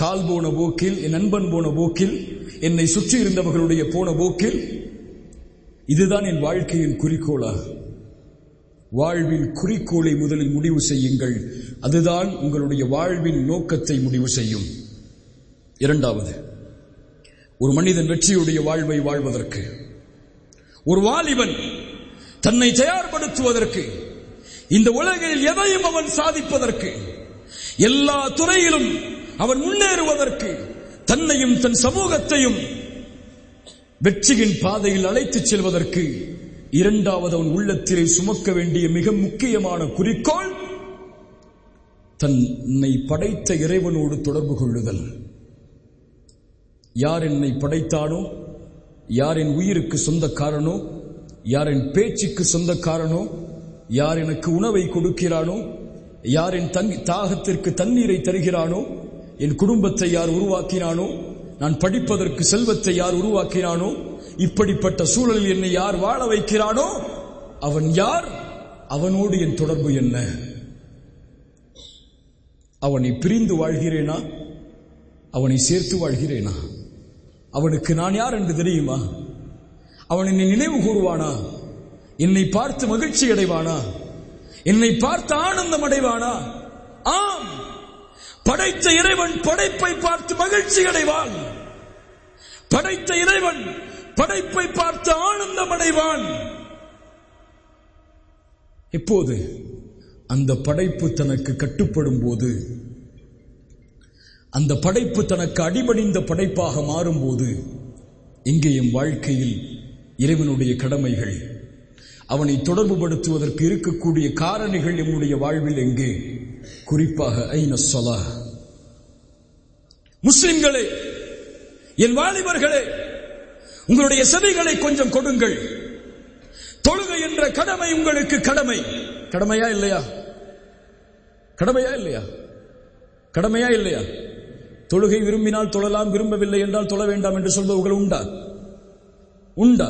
கால் போன போக்கில் என் நண்பன் போன போக்கில் என்னை சுற்றி இருந்தவர்களுடைய போன போக்கில் இதுதான் என் வாழ்க்கையின் குறிக்கோளா வாழ்வின் குறிக்கோளை முதலில் முடிவு செய்யுங்கள் அதுதான் உங்களுடைய வாழ்வின் நோக்கத்தை முடிவு செய்யும் இரண்டாவது ஒரு மனிதன் வெற்றியுடைய வாழ்வை வாழ்வதற்கு ஒரு வாலிபன் தன்னை தயார்படுத்துவதற்கு இந்த உலகில் எதையும் அவன் சாதிப்பதற்கு எல்லா துறையிலும் அவன் முன்னேறுவதற்கு தன்னையும் தன் சமூகத்தையும் வெற்றியின் பாதையில் அழைத்துச் செல்வதற்கு இரண்டாவது அவன் உள்ளத்திலே சுமக்க வேண்டிய மிக முக்கியமான குறிக்கோள் தன்னை படைத்த இறைவனோடு தொடர்பு கொள்ளுதல் யார் என்னை படைத்தானோ யார் என் உயிருக்கு சொந்தக்காரனோ யார் என் பேச்சுக்கு சொந்தக்காரனோ யார் எனக்கு உணவை கொடுக்கிறானோ யார் என் தன் தாகத்திற்கு தண்ணீரை தருகிறானோ என் குடும்பத்தை யார் உருவாக்கினானோ நான் படிப்பதற்கு செல்வத்தை யார் உருவாக்கினானோ இப்படிப்பட்ட சூழலில் என்னை யார் வாழ வைக்கிறானோ அவன் யார் அவனோடு என் தொடர்பு என்ன அவனை பிரிந்து வாழ்கிறேனா அவனை சேர்த்து வாழ்கிறேனா அவனுக்கு நான் யார் என்று தெரியுமா அவன் என்னை நினைவு கூறுவானா என்னை பார்த்து மகிழ்ச்சி அடைவானா என்னை பார்த்து ஆனந்தம் அடைவானா ஆம் படைத்த இறைவன் படைப்பை பார்த்து மகிழ்ச்சி அடைவான் படைத்த இறைவன் படைப்பை பார்த்து ஆனந்தம் அடைவான் எப்போது அந்த படைப்பு தனக்கு கட்டுப்படும் போது அந்த படைப்பு தனக்கு அடிபணிந்த படைப்பாக மாறும்போது இங்கே என் வாழ்க்கையில் இறைவனுடைய கடமைகள் அவனை தொடர்புபடுத்துவதற்கு இருக்கக்கூடிய காரணிகள் நம்முடைய வாழ்வில் எங்கே குறிப்பாக ஐன சொலா முஸ்லிம்களே என் வாலிபர்களே உங்களுடைய செவிகளை கொஞ்சம் கொடுங்கள் தொழுகை என்ற கடமை உங்களுக்கு கடமை கடமையா இல்லையா கடமையா இல்லையா கடமையா இல்லையா தொழுகை விரும்பினால் தொழலாம் விரும்பவில்லை என்றால் தொழ வேண்டாம் என்று சொல்பவர்கள் உண்டா உண்டா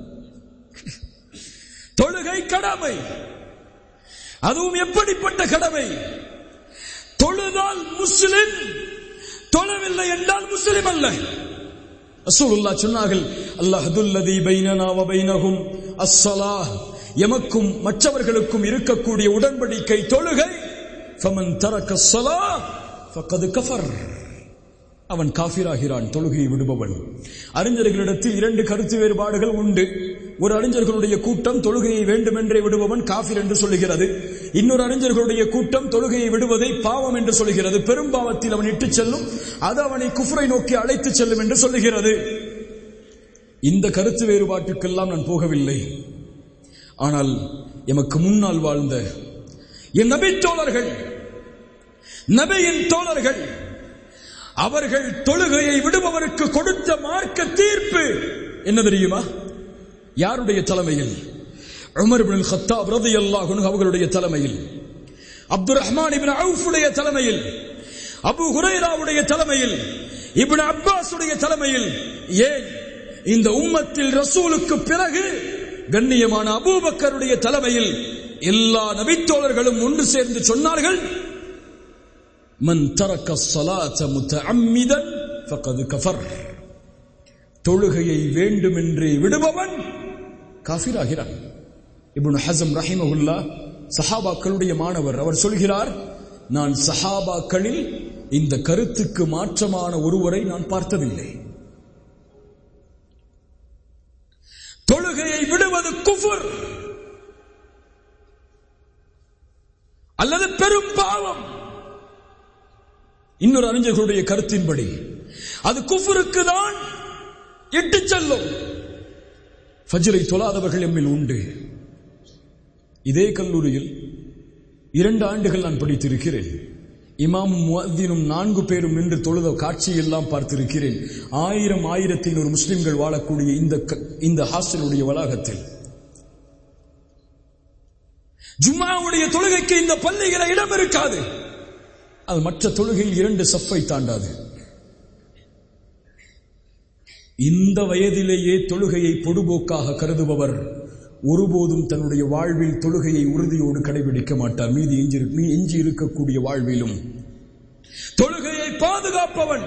தொழுகை கடமை அதுவும் எப்படிப்பட்ட கடமை தொழுதால் முஸ்லிம் தொழவில்லை என்றால் முஸ்லிம் அல்ல ரசூலுல்லா சொன்னார்கள் அல்லாஹதுல்லதி பைனனா வ பைனஹும் அஸ்ஸலாஹ் எமக்கும் மற்றவர்களுக்கும் இருக்கக்கூடிய உடன்படிக்கை தொழுகை ஃபமன் தரக்க ஸலாஹ் ஃபக்கது கஃபர் அவன் காஃபிராகிறான் தொழுகையை விடுபவன் அறிஞர்களிடத்தில் இரண்டு கருத்து வேறுபாடுகள் உண்டு ஒரு அறிஞர்களுடைய கூட்டம் தொழுகையை வேண்டுமென்றே விடுபவன் காஃபிர் என்று சொல்லுகிறது இன்னொரு அறிஞர்களுடைய கூட்டம் தொழுகையை விடுவதை பாவம் என்று சொல்லுகிறது பெரும்பாவத்தில் அவன் இட்டுச் செல்லும் அது அவனை குஃப்ரை நோக்கி அழைத்துச் செல்லும் என்று சொல்லுகிறது இந்த கருத்து வேறுபாட்டுக்கெல்லாம் நான் போகவில்லை ஆனால் எமக்கு முன்னால் வாழ்ந்த என் நபி தோழர்கள் நபியின் தோழர்கள் அவர்கள் தொழுகையை விடுபவருக்கு கொடுத்த மார்க்க தீர்ப்பு என்ன தெரியுமா யாருடைய தலைமையில் உமர் பின் ஹத்தாப் ரலியல்லாஹு அன்ஹு அவர்களுடைய தலைமையில் அப்துல் ரஹ்மான் இப்னு அவுஃபுடைய தலைமையில் அபு ஹுரைராவுடைய தலைமையில் இப்னு அப்பாஸுடைய தலைமையில் ஏன் இந்த உம்மத்தில் ரசூலுக்கு பிறகு கண்ணியமான அபூபக்கருடைய தலைமையில் எல்லா நபித்தோழர்களும் ஒன்று சேர்ந்து சொன்னார்கள் மன் தரக்க ஸலாத்த முத்தஅம்மிதன் ஃபக்கது கஃபர் தொழுகையை வேண்டுமென்றே விடுபவன் காஃபிராகிறான் இப்னு ஹஸம் ரஹிமஹுல்லா சஹாபாக்களுடைய மாணவர் அவர் சொல்கிறார் நான் சஹாபாக்களில் இந்த கருத்துக்கு மாற்றமான ஒருவரை நான் பார்த்ததில்லை தொழுகையை விடுவது குஃபர் அல்லது பெரும் பாவம் இன்னொரு அறிஞர்களுடைய கருத்தின்படி அது குஃபருக்கு தான் இட்டு செல்லும் ஃபஜ்ரை தொழாதவர்கள் எம்மில் உண்டு இதே கல்லூரியில் இரண்டு ஆண்டுகள் நான் படித்திருக்கிறேன் இமாமும் முஅத்தினும் நான்கு பேரும் நின்று தொழுத காட்சியெல்லாம் பார்த்திருக்கிறேன் ஆயிரம் ஆயிரத்தி ஐநூறு முஸ்லிம்கள் வாழக்கூடிய இந்த க- இந்த ஹாஸ்டலுடைய வளாகத்தில் ஜும்மாவுடைய தொழுகைக்கு இந்த பள்ளியில இடம் இருக்காது அது மற்ற தொழுகையில் இரண்டு சஃப்பை தாண்டாது இந்த வயதிலேயே தொழுகையை பொடுபோக்காக கருதுபவர் ஒருபோதும் தன்னுடைய வாழ்வில் தொழுகையை உறுதியோடு கடைபிடிக்க மாட்டார் மீதி எஞ்சி எஞ்சி இருக்கக்கூடிய வாழ்விலும் தொழுகையை பாதுகாப்பவன்